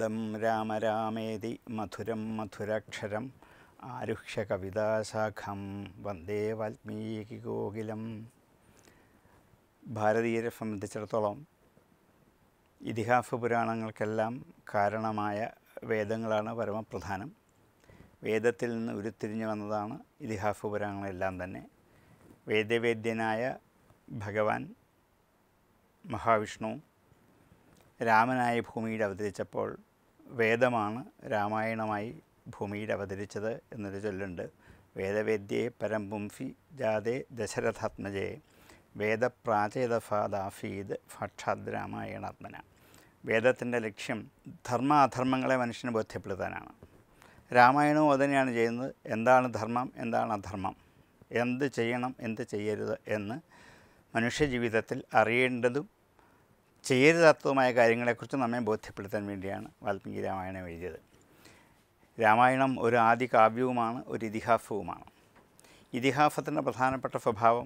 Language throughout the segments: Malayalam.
കൂതം രാമ രാമേതി മധുരം മധുരാക്ഷരം ആരുഹ്യ കവിതാശാഖം വന്ദേ വാൽമീകി കോകിലം ഭാരതീയരെ സംബന്ധിച്ചിടത്തോളം ഇതിഹാസ പുരാണങ്ങൾക്കെല്ലാം കാരണമായ വേദങ്ങളാണ് പരമപ്രധാനം വേദത്തിൽ നിന്ന് ഉരുത്തിരിഞ്ഞു വന്നതാണ് ഇതിഹാസ പുരാണങ്ങളെല്ലാം തന്നെ വേദവേദ്യനായ ഭഗവാൻ മഹാവിഷ്ണു രാമനായ ഭൂമിയിൽ അവതരിച്ചപ്പോൾ വേദമാണ് രാമായണമായി ഭൂമിയിൽ അവതരിച്ചത് എന്നൊരു ചൊല്ലുണ്ട് വേദവേദ്യേ പരംപുംസി ജാതേ ദശരഥാത്മജേ വേദപ്രാചേതഫാദാഫീദ് ഫക്ഷാദ് രാമായണാത്മന വേദത്തിൻ്റെ ലക്ഷ്യം ധർമ്മ അധർമ്മങ്ങളെ മനുഷ്യന് ബോധ്യപ്പെടുത്താനാണ് രാമായണവും അതുതന്നെയാണ് ചെയ്യുന്നത് എന്താണ് ധർമ്മം എന്താണ് അധർമ്മം എന്ത് ചെയ്യണം എന്ത് ചെയ്യരുത് എന്ന് മനുഷ്യജീവിതത്തിൽ അറിയേണ്ടതും ചെയ്യരുതാത്തതുമായ കാര്യങ്ങളെക്കുറിച്ച് നമ്മെ ബോധ്യപ്പെടുത്താൻ വേണ്ടിയാണ് വാൽമീകി രാമായണം എഴുതിയത് രാമായണം ഒരു ആദി കാവ്യവുമാണ് ഒരു ഇതിഹാസവുമാണ് ഇതിഹാസത്തിൻ്റെ പ്രധാനപ്പെട്ട സ്വഭാവം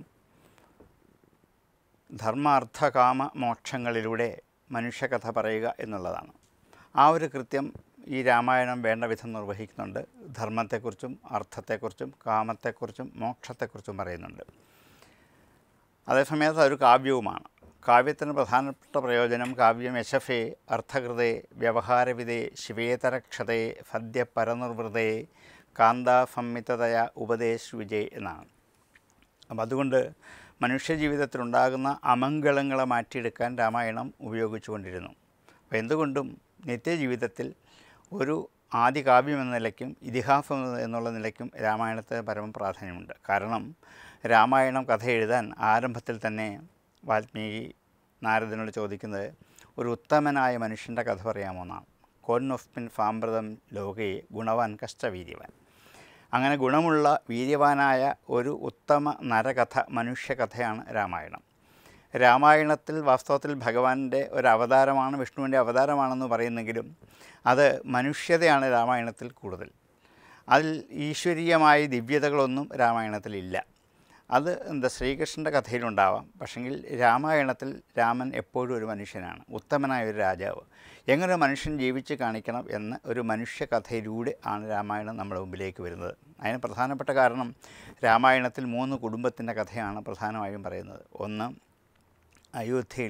ധർമാർത്ഥ കാമ മോക്ഷങ്ങളിലൂടെ മനുഷ്യകഥ പറയുക എന്നുള്ളതാണ് ആ ഒരു കൃത്യം ഈ രാമായണം വേണ്ട വിധം നിർവഹിക്കുന്നുണ്ട് ധർമ്മത്തെക്കുറിച്ചും അർത്ഥത്തെക്കുറിച്ചും കാമത്തെക്കുറിച്ചും മോക്ഷത്തെക്കുറിച്ചും പറയുന്നുണ്ട് അതേസമയത്ത് അതൊരു കാവ്യവുമാണ് കാവ്യത്തിന് പ്രധാനപ്പെട്ട പ്രയോജനം കാവ്യം യശഫേ അർത്ഥകൃതേ വ്യവഹാരവിധേ ശിവേതരക്ഷതേ സദ്യ പരനിർവൃതേ കാന്താസംമിതതയ ഉപദേശ് വിജയ് എന്നാണ് അപ്പം അതുകൊണ്ട് മനുഷ്യജീവിതത്തിലുണ്ടാകുന്ന അമംഗളങ്ങളെ മാറ്റിയെടുക്കാൻ രാമായണം ഉപയോഗിച്ചുകൊണ്ടിരുന്നു അപ്പോൾ എന്തുകൊണ്ടും നിത്യജീവിതത്തിൽ ഒരു ആദ്യ കാവ്യം എന്ന നിലയ്ക്കും ഇതിഹാസം എന്നുള്ള നിലയ്ക്കും രാമായണത്തിന് പരമ പ്രാധാന്യമുണ്ട് കാരണം രാമായണം കഥ എഴുതാൻ ആരംഭത്തിൽ തന്നെ വാൽമീകി നാരദനോട് ചോദിക്കുന്നത് ഒരു ഉത്തമനായ മനുഷ്യൻ്റെ കഥ പറയാമോ എന്നാണ് കോന്നൊഫ്പിൻ സാമ്പ്രതം ലോകേ ഗുണവാൻ കഷ്ടവീര്യവാൻ അങ്ങനെ ഗുണമുള്ള വീര്യവാനായ ഒരു ഉത്തമ നരകഥ മനുഷ്യകഥയാണ് രാമായണം രാമായണത്തിൽ വാസ്തവത്തിൽ ഭഗവാന്റെ ഒരു അവതാരമാണ് വിഷ്ണുവിൻ്റെ അവതാരമാണെന്ന് പറയുന്നെങ്കിലും അത് മനുഷ്യതയാണ് രാമായണത്തിൽ കൂടുതൽ അതിൽ ഈശ്വരീയമായ ദിവ്യതകളൊന്നും രാമായണത്തിലില്ല അത് എന്താ ശ്രീകൃഷ്ണൻ്റെ കഥയിലുണ്ടാവാം പക്ഷെങ്കിൽ രാമായണത്തിൽ രാമൻ എപ്പോഴും ഒരു മനുഷ്യനാണ് ഉത്തമനായ ഒരു രാജാവ് എങ്ങനെ ഒരു മനുഷ്യൻ ജീവിച്ച് കാണിക്കണം എന്ന് ഒരു മനുഷ്യ കഥയിലൂടെ ആണ് രാമായണം നമ്മുടെ മുമ്പിലേക്ക് വരുന്നത് അതിന് പ്രധാനപ്പെട്ട കാരണം രാമായണത്തിൽ മൂന്ന് കുടുംബത്തിൻ്റെ കഥയാണ് പ്രധാനമായും പറയുന്നത് ഒന്ന് അയോധ്യയിൽ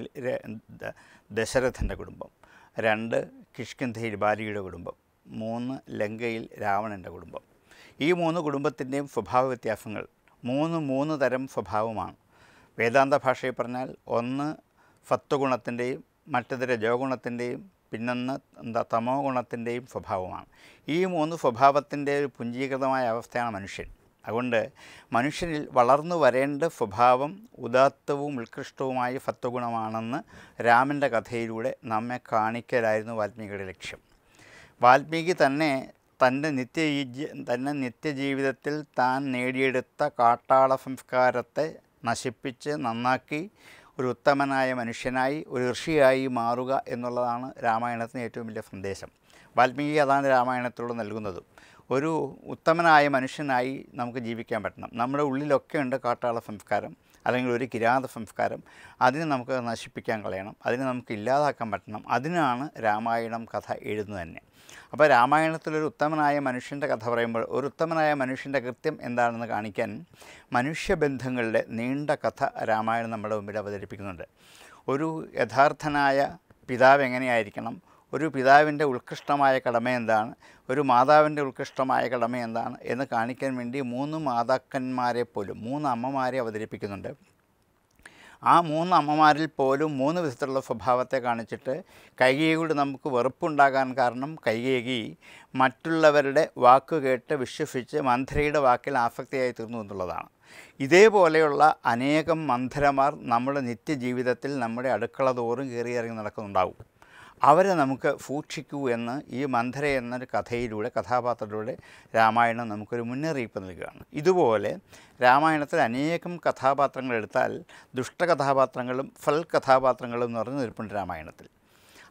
ദശരഥൻ്റെ കുടുംബം രണ്ട് കിഷ്കിന്ധയിൽ ബാലിയുടെ കുടുംബം മൂന്ന് ലങ്കയിൽ രാവണൻ്റെ കുടുംബം ഈ മൂന്ന് കുടുംബത്തിൻ്റെയും സ്വഭാവ വ്യത്യാസങ്ങൾ മൂന്ന് മൂന്ന് തരം സ്വഭാവമാണ് വേദാന്ത ഭാഷയിൽ പറഞ്ഞാൽ ഒന്ന് സത്വഗുണത്തിൻ്റെയും മറ്റേത് രജോഗുണത്തിൻ്റെയും പിന്നൊന്ന് എന്താ തമോ ഗുണത്തിൻ്റെയും സ്വഭാവമാണ് ഈ മൂന്ന് സ്വഭാവത്തിൻ്റെ ഒരു പുഞ്ചീകൃതമായ അവസ്ഥയാണ് മനുഷ്യൻ അതുകൊണ്ട് മനുഷ്യനിൽ വളർന്നു വരേണ്ട സ്വഭാവം ഉദാത്തവും ഉത്കൃഷ്ടവുമായ സത്വഗുണമാണെന്ന് രാമൻ്റെ കഥയിലൂടെ നമ്മെ കാണിക്കലായിരുന്നു വാൽമീകിയുടെ ലക്ഷ്യം വാൽമീകി തന്നെ തൻ്റെ നിത്യ തന്നെ നിത്യജീവിതത്തിൽ താൻ നേടിയെടുത്ത കാട്ടാള സംസ്കാരത്തെ നശിപ്പിച്ച് നന്നാക്കി ഒരു ഉത്തമനായ മനുഷ്യനായി ഒരു ഋഷിയായി മാറുക എന്നുള്ളതാണ് രാമായണത്തിന് ഏറ്റവും വലിയ സന്ദേശം വാൽമീകി അതാണ് രാമായണത്തിലൂടെ നൽകുന്നതും ഒരു ഉത്തമനായ മനുഷ്യനായി നമുക്ക് ജീവിക്കാൻ പറ്റണം നമ്മുടെ ഉള്ളിലൊക്കെ ഉണ്ട് കാട്ടാള സംസ്കാരം അല്ലെങ്കിൽ ഒരു കിരാത സംസ്കാരം അതിനെ നമുക്ക് നശിപ്പിക്കാൻ കളയണം അതിനെ നമുക്ക് ഇല്ലാതാക്കാൻ പറ്റണം അതിനാണ് രാമായണം കഥ എഴുതുന്നത് തന്നെ അപ്പോൾ രാമായണത്തിലൊരു ഉത്തമനായ മനുഷ്യൻ്റെ കഥ പറയുമ്പോൾ ഒരു ഉത്തമനായ മനുഷ്യൻ്റെ കൃത്യം എന്താണെന്ന് കാണിക്കാൻ മനുഷ്യബന്ധങ്ങളുടെ നീണ്ട കഥ രാമായണം നമ്മുടെ മുമ്പിൽ അവതരിപ്പിക്കുന്നുണ്ട് ഒരു യഥാർത്ഥനായ പിതാവ് എങ്ങനെയായിരിക്കണം ഒരു പിതാവിൻ്റെ ഉത്കൃഷ്ടമായ കടമ എന്താണ് ഒരു മാതാവിൻ്റെ ഉത്കൃഷ്ടമായ കടമ എന്താണ് എന്ന് കാണിക്കാൻ വേണ്ടി മൂന്ന് മാതാക്കന്മാരെ പോലും മൂന്ന് അമ്മമാരെ അവതരിപ്പിക്കുന്നുണ്ട് ആ മൂന്ന് അമ്മമാരിൽ പോലും മൂന്ന് വിധത്തിലുള്ള സ്വഭാവത്തെ കാണിച്ചിട്ട് കൈകേകിയോട് നമുക്ക് വെറുപ്പുണ്ടാകാൻ കാരണം കൈകേകി മറ്റുള്ളവരുടെ വാക്ക് കേട്ട് വിശ്വസിച്ച് മന്ധരയുടെ വാക്കിൽ ആസക്തിയായി തീർന്നു എന്നുള്ളതാണ് ഇതേപോലെയുള്ള അനേകം മന്ധരമാർ നമ്മുടെ നിത്യജീവിതത്തിൽ നമ്മുടെ അടുക്കള തോറും കയറി ഇറങ്ങി നടക്കുന്നുണ്ടാവും അവരെ നമുക്ക് സൂക്ഷിക്കൂ എന്ന് ഈ മന്ധര എന്നൊരു കഥയിലൂടെ കഥാപാത്രത്തിലൂടെ രാമായണം നമുക്കൊരു മുന്നറിയിപ്പ് നൽകുകയാണ് ഇതുപോലെ രാമായണത്തിൽ അനേകം കഥാപാത്രങ്ങൾ എടുത്താൽ ദുഷ്ടകഥാപാത്രങ്ങളും ഫൽ കഥാപാത്രങ്ങളും നിറഞ്ഞു നിൽപ്പുണ്ട് രാമായണത്തിൽ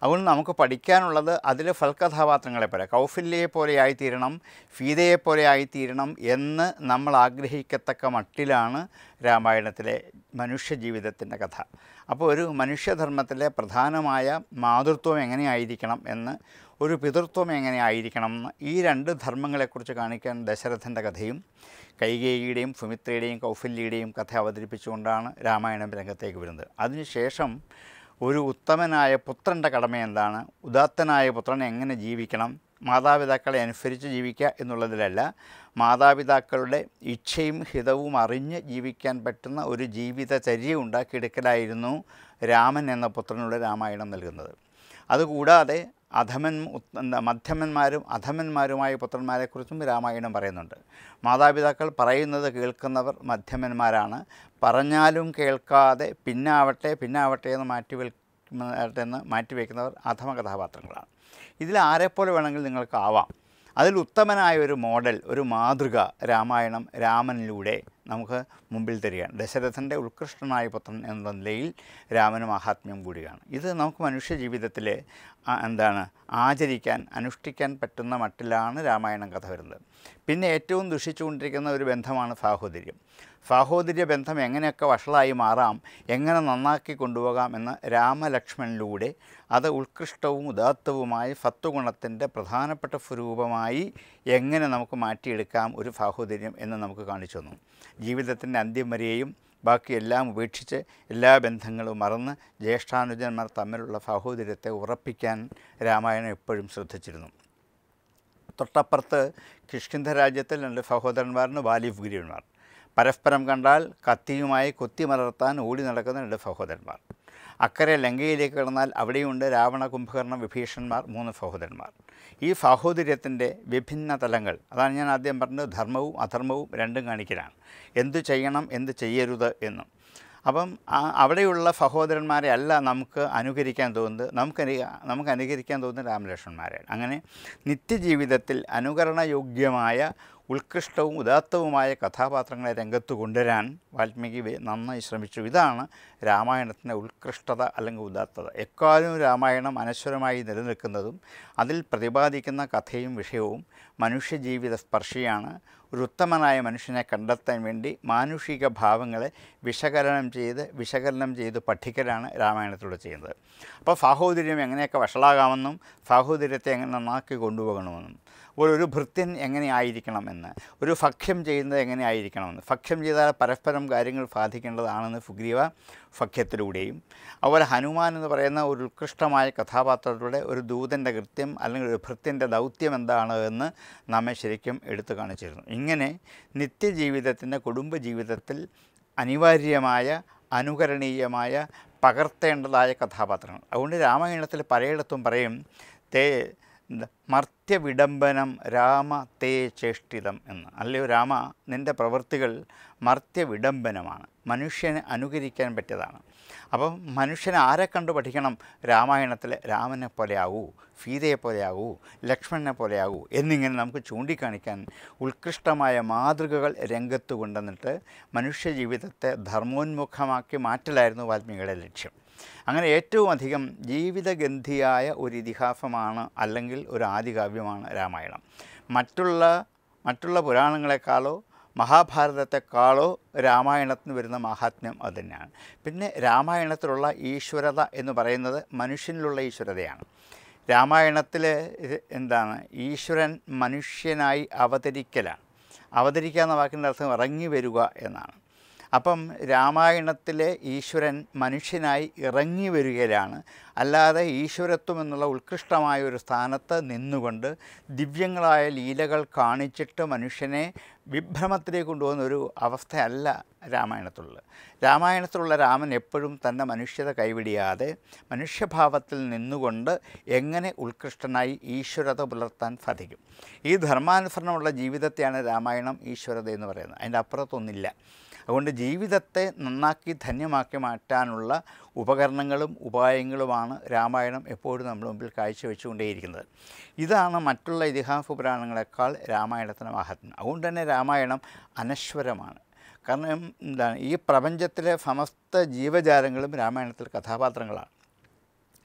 അതുകൊണ്ട് നമുക്ക് പഠിക്കാനുള്ളത് അതിലെ ഫൽകഥാപാത്രങ്ങളെ പോലെ കൗഫല്യയെ പോലെ ആയിത്തീരണം ഫീതയെ പോലെ ആയിത്തീരണം എന്ന് നമ്മൾ ആഗ്രഹിക്കത്തക്ക മട്ടിലാണ് രാമായണത്തിലെ മനുഷ്യജീവിതത്തിൻ്റെ കഥ അപ്പോൾ ഒരു മനുഷ്യധർമ്മത്തിലെ പ്രധാനമായ മാതൃത്വം എങ്ങനെയായിരിക്കണം എന്ന് ഒരു പിതൃത്വം എങ്ങനെയായിരിക്കണം എന്ന് ഈ രണ്ട് ധർമ്മങ്ങളെക്കുറിച്ച് കാണിക്കാൻ ദശരഥൻ്റെ കഥയും കൈകേയിയുടെയും സുമിത്രയുടെയും കൗഫല്യയുടെയും കഥ അവതരിപ്പിച്ചുകൊണ്ടാണ് രാമായണം രംഗത്തേക്ക് വരുന്നത് അതിനുശേഷം ഒരു ഉത്തമനായ പുത്രൻ്റെ കടമ എന്താണ് ഉദാത്തനായ പുത്രൻ എങ്ങനെ ജീവിക്കണം മാതാപിതാക്കളെ അനുസരിച്ച് ജീവിക്കുക എന്നുള്ളതിലല്ല മാതാപിതാക്കളുടെ ഇച്ഛയും ഹിതവും അറിഞ്ഞ് ജീവിക്കാൻ പറ്റുന്ന ഒരു ജീവിതചര്യ ഉണ്ടാക്കിയെടുക്കലായിരുന്നു രാമൻ എന്ന പുത്രനുള്ള രാമായണം നൽകുന്നത് അതുകൂടാതെ അധമൻ ഉത്- എന്താ മധ്യമന്മാരും അധമന്മാരുമായ പുത്രന്മാരെക്കുറിച്ചും രാമായണം പറയുന്നുണ്ട് മാതാപിതാക്കൾ പറയുന്നത് കേൾക്കുന്നവർ മധ്യമന്മാരാണ് പറഞ്ഞാലും കേൾക്കാതെ പിന്നാവട്ടെ പിന്നാവട്ടെ എന്ന് മാറ്റി വെൽ എന്ന് മാറ്റിവെക്കുന്നവർ അധമ കഥാപാത്രങ്ങളാണ് ഇതിൽ ആരെപ്പോലെ വേണമെങ്കിൽ നിങ്ങൾക്ക് ആവാം അതിൽ ഉത്തമനായ ഒരു മോഡൽ ഒരു മാതൃക രാമായണം രാമനിലൂടെ നമുക്ക് മുമ്പിൽ തരികയാണ് ദശരഥൻ്റെ ഉത്കൃഷ്ടനായ പുത്രൻ എന്ന നിലയിൽ രാമന് മഹാത്മ്യം കൂടിയാണ് ഇത് നമുക്ക് മനുഷ്യ ജീവിതത്തിൽ എന്താണ് ആചരിക്കാൻ അനുഷ്ഠിക്കാൻ പറ്റുന്ന മട്ടിലാണ് രാമായണം കഥ വരുന്നത് പിന്നെ ഏറ്റവും ദുഷിച്ചുകൊണ്ടിരിക്കുന്ന ഒരു ബന്ധമാണ് സാഹോദര്യം സാഹോദര്യ ബന്ധം എങ്ങനെയൊക്കെ വഷളായി മാറാം എങ്ങനെ നന്നാക്കി കൊണ്ടുപോകാം എന്ന് രാമലക്ഷ്മണിലൂടെ അത് ഉത്കൃഷ്ടവും ഉദാത്തവുമായ സത്വഗുണത്തിൻ്റെ പ്രധാനപ്പെട്ട സ്വരൂപമായി എങ്ങനെ നമുക്ക് മാറ്റിയെടുക്കാം ഒരു സാഹോദര്യം എന്ന് നമുക്ക് കാണിച്ചു തന്നു ജീവിതത്തിൻ്റെ അന്ത്യം വരെയും ബാക്കി എല്ലാം ഉപേക്ഷിച്ച് എല്ലാ ബന്ധങ്ങളും മറന്ന് ജ്യേഷ്ഠാനുജന്മാർ തമ്മിലുള്ള സാഹോദര്യത്തെ ഉറപ്പിക്കാൻ രാമായണം എപ്പോഴും ശ്രദ്ധിച്ചിരുന്നു തൊട്ടപ്പുറത്ത് കിഷ്കിന്ധ രാജ്യത്തിൽ രണ്ട് സഹോദരന്മാരുണ്ട് വാലിഫുഗിരിയന്മാർ പരസ്പരം കണ്ടാൽ കത്തിയുമായി കൊത്തിമലർത്താൻ ഓടി നടക്കുന്ന രണ്ട് സഹോദരന്മാർ അക്കരെ ലങ്കയിലേക്ക് കിടന്നാൽ അവിടെയുണ്ട് രാവണ കുംഭകർണ വിഭീഷണന്മാർ മൂന്ന് സഹോദരന്മാർ ഈ സാഹോദര്യത്തിൻ്റെ വിഭിന്ന തലങ്ങൾ അതാണ് ഞാൻ ആദ്യം പറഞ്ഞത് ധർമ്മവും അധർമ്മവും രണ്ടും കാണിക്കലാണ് എന്തു ചെയ്യണം എന്ത് ചെയ്യരുത് എന്നും അപ്പം ആ- അവിടെയുള്ള സഹോദരന്മാരെ അല്ല നമുക്ക് അനുകരിക്കാൻ തോന്നുന്നത് നമുക്ക് അനു- നമുക്ക് അനുകരിക്കാൻ തോന്നുന്നത് രാമലക്ഷ്മണന്മാരെയാണ് അങ്ങനെ നിത്യജീവിതത്തിൽ അനുകരണയോഗ്യമായ ഉത്കൃഷ്ടവും ഉദാത്തവുമായ കഥാപാത്രങ്ങളെ രംഗത്ത് കൊണ്ടുവരാൻ വാൽമീകി വേ- നന്നായി ശ്രമിച്ചു ഇതാണ് രാമായണത്തിൻ്റെ ഉത്കൃഷ്ടത അല്ലെങ്കിൽ ഉദാത്തത എക്കാലവും രാമായണം അനശ്വരമായി നിലനിൽക്കുന്നതും അതിൽ പ്രതിപാദിക്കുന്ന കഥയും വിഷയവും മനുഷ്യജീവിത സ്പർശിയാണ് ഒരു ഉത്തമനായ മനുഷ്യനെ കണ്ടെത്താൻ വേണ്ടി മാനുഷിക ഭാവങ്ങളെ വിശകലനം ചെയ്ത് വിശകലനം ചെയ്ത് പഠിക്കലാണ് രാമായണത്തിലൂടെ ചെയ്യുന്നത് അപ്പോൾ സാഹോദര്യം എങ്ങനെയൊക്കെ വഷളാകാമെന്നും സാഹോദര്യത്തെ എങ്ങനെ നന്നാക്കി കൊണ്ടുപോകണമെന്നും ഒരു ഒരു ഭൃത്യൻ എങ്ങനെ ആയിരിക്കണമെന്ന് ഒരു ഭക്ഷ്യം ചെയ്യുന്നത് എങ്ങനെ ആയിരിക്കണമെന്ന് ഭക്ഷ്യം ചെയ്താൽ പരസ്പരം കാര്യങ്ങൾ സാധിക്കേണ്ടതാണെന്ന് സുഗ്രീവ ഭക്ഷ്യത്തിലൂടെയും അതുപോലെ ഹനുമാൻ എന്ന് പറയുന്ന ഒരു ഉത്കൃഷ്ടമായ കഥാപാത്രത്തിലൂടെ ഒരു ദൂതൻ്റെ കൃത്യം അല്ലെങ്കിൽ ഒരു ഭൃത്യൻ്റെ ദൗത്യം എന്താണ് എന്ന് നമ്മെ ശരിക്കും എടുത്തു കാണിച്ചിരുന്നു ഇങ്ങനെ നിത്യജീവിതത്തിൻ്റെ കുടുംബജീവിതത്തിൽ അനിവാര്യമായ അനുകരണീയമായ പകർത്തേണ്ടതായ കഥാപാത്രങ്ങൾ അതുകൊണ്ട് രാമായണത്തിൽ പലയിടത്തും പറയും തേ എന്താ, മർത്യവിഡംബനം രാമ തേ ചേഷ്ടിതം എന്ന് അല്ലയോ രാമ നിൻ്റെ പ്രവൃത്തികൾ മർത്യവിഡംബനമാണ് മനുഷ്യന് അനുകരിക്കാൻ പറ്റിയതാണ് അപ്പം മനുഷ്യനെ ആരെ കണ്ടു പഠിക്കണം രാമായണത്തിലെ രാമനെ പോലെ ആകൂ സീതയെ പോലെ ആകൂ ലക്ഷ്മണനെ പോലെ ആകൂ എന്നിങ്ങനെ നമുക്ക് ചൂണ്ടിക്കാണിക്കാൻ ഉത്കൃഷ്ടമായ മാതൃകകൾ രംഗത്ത് കൊണ്ടുവന്നിട്ട് മനുഷ്യജീവിതത്തെ ധർമ്മോന്മുഖമാക്കി മാറ്റലായിരുന്നു വാൽമീകിയുടെ ലക്ഷ്യം അങ്ങനെ ഏറ്റവും അധികം ജീവിതഗന്ധിയായ ഒരു ഇതിഹാസമാണ് അല്ലെങ്കിൽ ഒരു ആദികാവ്യമാണ് രാമായണം മറ്റുള്ള മറ്റുള്ള പുരാണങ്ങളെക്കാളോ മഹാഭാരതത്തെക്കാളോ രാമായണത്തിന് വരുന്ന മഹാത്മ്യം അത് തന്നെയാണ് പിന്നെ രാമായണത്തിലുള്ള ഈശ്വരത എന്ന് പറയുന്നത് മനുഷ്യനിലുള്ള ഈശ്വരതയാണ് രാമായണത്തിൽ എന്താണ് ഈശ്വരൻ മനുഷ്യനായി അവതരിക്കലാണ് അവതരിക്കുക എന്ന വാക്കിൻ്റെ അർത്ഥം ഇറങ്ങി വരിക എന്നാണ് അപ്പം രാമായണത്തിലെ ഈശ്വരൻ മനുഷ്യനായി ഇറങ്ങി വരികയിലാണ് അല്ലാതെ ഈശ്വരത്വം എന്നുള്ള ഉത്കൃഷ്ടമായ ഒരു സ്ഥാനത്ത് നിന്നുകൊണ്ട് ദിവ്യങ്ങളായ ലീലകൾ കാണിച്ചിട്ട് മനുഷ്യനെ വിഭ്രമത്തിലേക്ക് കൊണ്ടുപോകുന്ന ഒരു അവസ്ഥയല്ല രാമായണത്തിലുള്ളത് രാമായണത്തിലുള്ള രാമൻ എപ്പോഴും തൻ്റെ മനുഷ്യത കൈവിടിയാതെ മനുഷ്യഭാവത്തിൽ നിന്നുകൊണ്ട് എങ്ങനെ ഉത്കൃഷ്ടനായി ഈശ്വരത പുലർത്താൻ സാധിക്കും ഈ ധർമാനുസരണമുള്ള ജീവിതത്തെയാണ് രാമായണം ഈശ്വരത എന്ന് പറയുന്നത് അതിൻ്റെ അപ്പുറത്തൊന്നില്ല അതുകൊണ്ട് ജീവിതത്തെ നന്നാക്കി ധന്യമാക്കി മാറ്റാനുള്ള ഉപകരണങ്ങളും ഉപായങ്ങളുമാണ് രാമായണം എപ്പോഴും നമ്മുടെ മുമ്പിൽ കാഴ്ചവെച്ചുകൊണ്ടേയിരിക്കുന്നത് ഇതാണ് മറ്റുള്ള ഇതിഹാസ പുരാണങ്ങളെക്കാൾ രാമായണത്തിന് മഹാത്മ്യം അതുകൊണ്ട് തന്നെ രാമായണം അനശ്വരമാണ് കാരണം എന്താണ് ഈ പ്രപഞ്ചത്തിലെ സമസ്ത ജീവജാലങ്ങളും രാമായണത്തിൽ കഥാപാത്രങ്ങളാണ്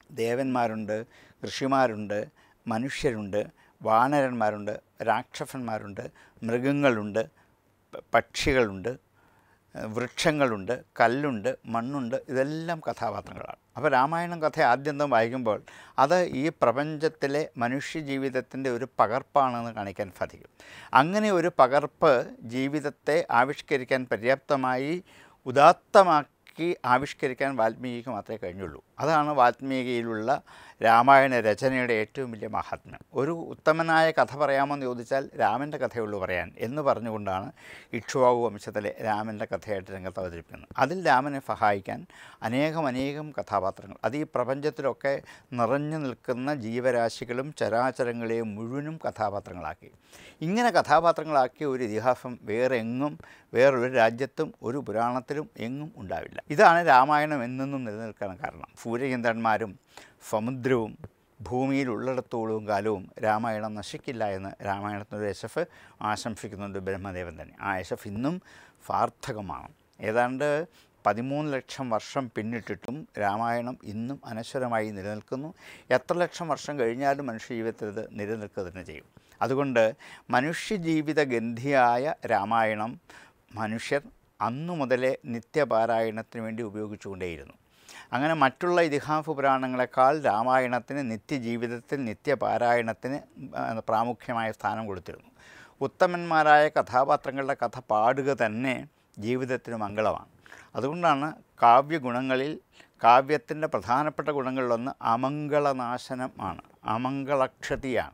ദേവന്മാരുണ്ട് ഋഷിമാരുണ്ട് മനുഷ്യരുണ്ട് വാനരന്മാരുണ്ട് രാക്ഷസന്മാരുണ്ട് മൃഗങ്ങളുണ്ട് പ- പക്ഷികളുണ്ട് ഏഹ് വൃക്ഷങ്ങളുണ്ട് കല്ലുണ്ട് മണ്ണുണ്ട് ഇതെല്ലാം കഥാപാത്രങ്ങളാണ് അപ്പോൾ രാമായണം കഥ ആദ്യന്തം വായിക്കുമ്പോൾ അത് ഈ പ്രപഞ്ചത്തിലെ മനുഷ്യ ജീവിതത്തിൻ്റെ ഒരു പകർപ്പാണെന്ന് കാണിക്കാൻ സാധിക്കും അങ്ങനെ ഒരു പകർപ്പ് ജീവിതത്തെ ആവിഷ്കരിക്കാൻ പര്യാപ്തമായി ഉദാത്തമാക്കി ആവിഷ്കരിക്കാൻ വാൽമീകിക്ക് മാത്രമേ കഴിഞ്ഞുള്ളൂ അതാണ് വാൽമീകിയിലുള്ള രാമായണ രചനയുടെ ഏറ്റവും വലിയ മഹാത്മ്യം ഒരു ഉത്തമനായ കഥ പറയാമെന്ന് ചോദിച്ചാൽ രാമൻ്റെ കഥയുള്ളൂ പറയാൻ എന്ന് പറഞ്ഞുകൊണ്ടാണ് ഇക്ഷ്വാകു വംശത്തിലെ രാമൻ്റെ കഥയായിട്ട് രംഗത്ത് അവതരിപ്പിക്കുന്നത് അതിൽ രാമനെ സഹായിക്കാൻ അനേകം അനേകം കഥാപാത്രങ്ങൾ അത് ഈ പ്രപഞ്ചത്തിലൊക്കെ നിറഞ്ഞു നിൽക്കുന്ന ജീവരാശികളും ചരാചരങ്ങളെയും മുഴുവനും കഥാപാത്രങ്ങളാക്കി ഇങ്ങനെ കഥാപാത്രങ്ങളാക്കിയ ഒരു ഇതിഹാസം വേറെ എങ്ങും വേറൊരു രാജ്യത്തും ഒരു പുരാണത്തിലും എങ്ങും ഉണ്ടാവില്ല ഇതാണ് രാമായണം എന്നെന്നും നിലനിൽക്കാൻ കാരണം സൂര്യചന്ദ്രന്മാരും സമുദ്രവും ഭൂമിയിൽ ഉള്ളിടത്തോളവും കാലവും രാമായണം നശിക്കില്ല എന്ന് രാമായണത്തിനൊരു യശഫ് ആശംസിക്കുന്നുണ്ട് ബ്രഹ്മദേവൻ തന്നെ ആ യശഫ് ഇന്നും സാർത്ഥകമാണ് ഏതാണ്ട് പതിമൂന്ന് ലക്ഷം വർഷം പിന്നിട്ടിട്ടും രാമായണം ഇന്നും അനശ്വരമായി നിലനിൽക്കുന്നു എത്ര ലക്ഷം വർഷം കഴിഞ്ഞാലും മനുഷ്യ ജീവിതത്തിൽ ഇത് നിലനിൽക്കുക തന്നെ ചെയ്യും അതുകൊണ്ട് മനുഷ്യജീവിത ഗന്ധിയായ രാമായണം മനുഷ്യർ അന്നു മുതലേ നിത്യപാരായണത്തിന് വേണ്ടി ഉപയോഗിച്ചുകൊണ്ടേയിരുന്നു അങ്ങനെ മറ്റുള്ള ഇതിഹാസ പുരാണങ്ങളെക്കാൾ രാമായണത്തിന് നിത്യജീവിതത്തിൽ നിത്യപാരായണത്തിന് ആ, പ്രാമുഖ്യമായ സ്ഥാനം കൊടുത്തിരുന്നു ഉത്തമന്മാരായ കഥാപാത്രങ്ങളുടെ കഥ പാടുക തന്നെ ജീവിതത്തിന് മംഗളമാണ് അതുകൊണ്ടാണ് കാവ്യഗുണങ്ങളിൽ കാവ്യത്തിൻ്റെ പ്രധാനപ്പെട്ട ഗുണങ്ങളിലൊന്ന് അമംഗളനാശനം ആണ് അമംഗളക്ഷതിയാണ്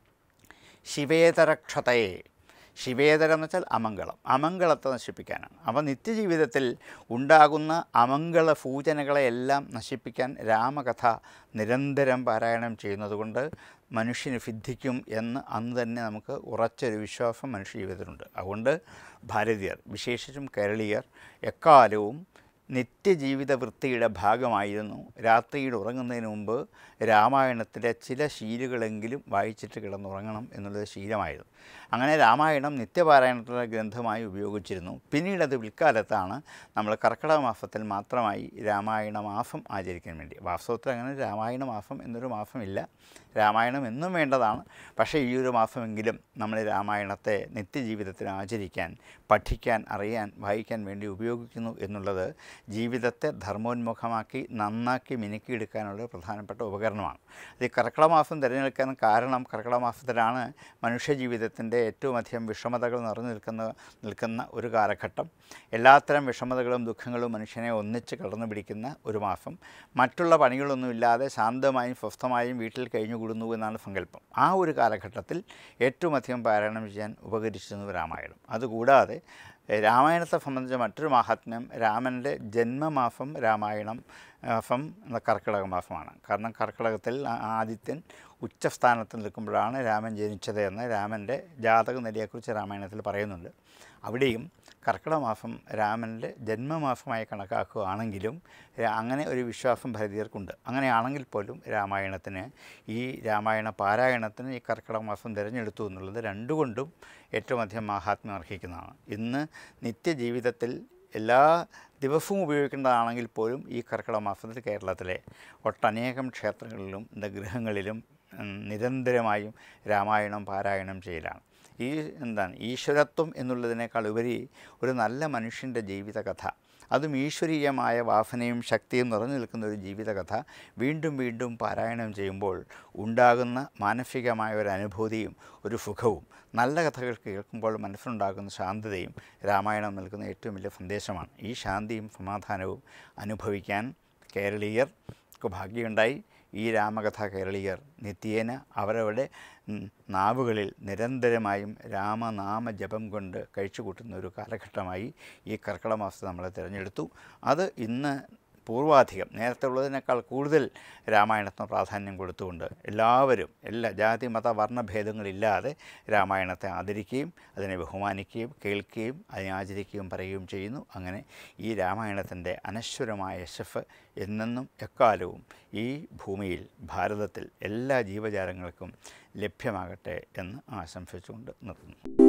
ശിവേതരക്ഷതയെ ശിവേതരം എന്ന് വെച്ചാൽ അമംഗളം അമംഗളത്തെ നശിപ്പിക്കാനാണ് അപ്പോൾ നിത്യജീവിതത്തിൽ ഉണ്ടാകുന്ന അമംഗള സൂചനകളെയെല്ലാം നശിപ്പിക്കാൻ രാമകഥ നിരന്തരം പാരായണം ചെയ്യുന്നതുകൊണ്ട് മനുഷ്യന് സിദ്ധിക്കും എന്ന് അന്ന് തന്നെ നമുക്ക് ഉറച്ചൊരു വിശ്വാസം മനുഷ്യ ജീവിതത്തിലുണ്ട് അതുകൊണ്ട് ഭാരതീയർ വിശേഷിച്ചും കേരളീയർ എക്കാലവും നിത്യജീവിത വൃത്തിയുടെ ഭാഗമായിരുന്നു രാത്രിയിൽ ഉറങ്ങുന്നതിന് മുമ്പ് രാമായണത്തിലെ ചില ശീലുകളെങ്കിലും വായിച്ചിട്ട് കിടന്നുറങ്ങണം എന്നുള്ളത് ശീലമായിരുന്നു അങ്ങനെ രാമായണം നിത്യപാരായണത്തിലുള്ള ഗ്രന്ഥമായി ഉപയോഗിച്ചിരുന്നു പിന്നീട് അത് പിൽക്കാലത്താണ് നമ്മൾ കർക്കിടക മാസത്തിൽ മാത്രമായി രാമായണ മാസം ആചരിക്കാൻ വേണ്ടി വാസ്തവത്തിൽ അങ്ങനെ രാമായണ മാസം എന്നൊരു മാസമില്ല രാമായണം എന്നും വേണ്ടതാണ് പക്ഷേ ഈ ഒരു മാസമെങ്കിലും നമ്മൾ രാമായണത്തെ നിത്യജീവിതത്തിൽ ആചരിക്കാൻ പഠിക്കാൻ അറിയാൻ വായിക്കാൻ വേണ്ടി ഉപയോഗിക്കുന്നു എന്നുള്ളത് ജീവിതത്തെ ധർമ്മോന്മുഖമാക്കി നന്നാക്കി മിനുക്കിയെടുക്കാനുള്ള ഒരു പ്രധാനപ്പെട്ട ഉപകരണമാണ് അത് ഈ കർക്കിടക മാസം തിരഞ്ഞെടുക്കാൻ കാരണം കർക്കിടക മാസത്തിലാണ് മനുഷ്യജീവിതത്തിൻ്റെ ഏറ്റവും അധികം വിഷമതകൾ നിറഞ്ഞു നിൽക്കുന്ന നിൽക്കുന്ന ഒരു കാലഘട്ടം എല്ലാത്തരം വിഷമതകളും ദുഃഖങ്ങളും മനുഷ്യനെ ഒന്നിച്ച് കടന്നു പിടിക്കുന്ന ഒരു മാസം മറ്റുള്ള പണികളൊന്നുമില്ലാതെ ശാന്തമായും സ്വസ്ഥമായും വീട്ടിൽ കഴിഞ്ഞുകൂടുന്നു എന്നാണ് സങ്കല്പം ആ ഒരു കാലഘട്ടത്തിൽ ഏറ്റവും അധികം പാരായണം ചെയ്യാൻ ഉപകരിച്ചിരുന്നു രാമായണം അതുകൂടാതെ എ, രാമായണത്തെ സംബന്ധിച്ച മറ്റൊരു മാഹാത്മ്യം രാമൻ്റെ ജന്മമാസം രാമായണം മാസം എന്ന കർക്കിടക മാസമാണ് കാരണം കർക്കിടകത്തിൽ ആ- ആദിത്യൻ ഉച്ചസ്ഥാനത്ത് നിൽക്കുമ്പോഴാണ് രാമൻ ജനിച്ചത് എന്ന് രാമൻ്റെ ജാതക നിലയെക്കുറിച്ച് രാമായണത്തിൽ പറയുന്നുണ്ട് അവിടെയും കർക്കിടക മാസം രാമൻ്റെ ജന്മമാസമായി കണക്കാക്കുകയാണെങ്കിലും രാ- അങ്ങനെ ഒരു വിശ്വാസം ഭാരതീയർക്കുണ്ട് അങ്ങനെയാണെങ്കിൽ പോലും രാമായണത്തിന് ഈ രാമായണ പാരായണത്തിന് ഈ കർക്കിടക മാസം തിരഞ്ഞെടുത്തു എന്നുള്ളത് രണ്ടുകൊണ്ടും ഏറ്റവും അധികം മാഹാത്മ്യം അർഹിക്കുന്നതാണ് ഇന്ന് നിത്യജീവിതത്തിൽ എല്ലാ ദിവസവും ഉപയോഗിക്കേണ്ടതാണെങ്കിൽ പോലും ഈ കർക്കിടക മാസത്തിൽ കേരളത്തിലെ ഒട്ടനേകം ക്ഷേത്രങ്ങളിലും എന്താ ഗൃഹങ്ങളിലും ഉം, നിരന്തരമായും രാമായണം പാരായണം ചെയ്യലാണ് ഈ എന്താണ് ഈശ്വരത്വം എന്നുള്ളതിനേക്കാൾ ഉപരി ഒരു നല്ല മനുഷ്യൻ്റെ ജീവിതകഥ അതും ഈശ്വരീയമായ വാസനയും ശക്തിയും നിറഞ്ഞു നിൽക്കുന്ന ഒരു ജീവിതകഥ വീണ്ടും വീണ്ടും പാരായണം ചെയ്യുമ്പോൾ ഉണ്ടാകുന്ന മാനസികമായ ഒരു അനുഭൂതിയും ഒരു സുഖവും നല്ല കഥകൾ കേൾക്കുമ്പോൾ മനസ്സിലുണ്ടാകുന്ന ശാന്തതയും രാമായണം നൽകുന്ന ഏറ്റവും വലിയ സന്ദേശമാണ് ഈ ശാന്തിയും സമാധാനവും അനുഭവിക്കാൻ കേരളീയർക്ക് ഭാഗ്യമുണ്ടായി ഈ രാമകഥ കേരളീയർ നിത്യേന അവരവരുടെ ഉം, നാവുകളിൽ നിരന്തരമായും രാമനാമ ജപം കൊണ്ട് കഴിച്ചുകൂട്ടുന്ന ഒരു കാലഘട്ടമായി ഈ കർക്കിടക മാസത്തെ നമ്മൾ തിരഞ്ഞെടുത്തു അത് ഇന്ന് പൂർവാധികം നേരത്തെ ഉള്ളതിനേക്കാൾ കൂടുതൽ രാമായണത്തിന് പ്രാധാന്യം കൊടുത്തുകൊണ്ട് എല്ലാവരും എല്ലാ ജാതി മത വർണ്ണഭേദങ്ങളില്ലാതെ രാമായണത്തെ ആദരിക്കുകയും അതിനെ ബഹുമാനിക്കുകയും കേൾക്കുകയും അതിനെ ആചരിക്കുകയും പറയുകയും ചെയ്യുന്നു അങ്ങനെ ഈ രാമായണത്തിൻ്റെ അനശ്വരമായ യശഫ് എന്നെന്നും എക്കാലവും ഈ ഭൂമിയിൽ ഭാരതത്തിൽ എല്ലാ ജീവജാലങ്ങൾക്കും ലഭ്യമാകട്ടെ എന്ന് ആശംസിച്ചുകൊണ്ട് നിർത്തുന്നു